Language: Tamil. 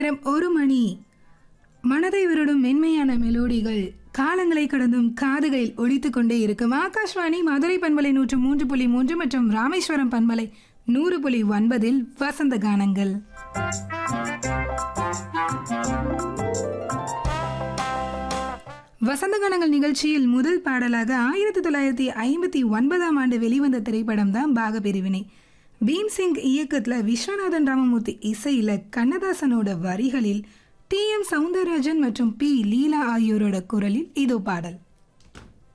நேரம் ஒரு மணி மனதை வருடும் மென்மையான மெலோடிகள் காலங்களை கடந்தும் காதுகளில் ஒலித்துக் கொண்டே இருக்கும் ஆகாஷ்வாணி மதுரை பண்பலை நூற்று மூன்று புள்ளி மூன்று மற்றும் ராமேஸ்வரம் பண்பலை நூறு புள்ளி ஒன்பதில் வசந்த கானங்கள் வசந்த கானங்கள் நிகழ்ச்சியில் முதல் பாடலாக ஆயிரத்தி தொள்ளாயிரத்தி ஐம்பத்தி ஒன்பதாம் ஆண்டு வெளிவந்த திரைப்படம் தான் பாகபிரிவினை பீம்சிங் இயக்கத்தில் விஸ்வநாதன் ராமமூர்த்தி இசையில் கண்ணதாசனோட வரிகளில் டி எம் சவுந்தரராஜன் மற்றும் பி லீலா ஆகியோரோட குரலில் இதோ பாடல்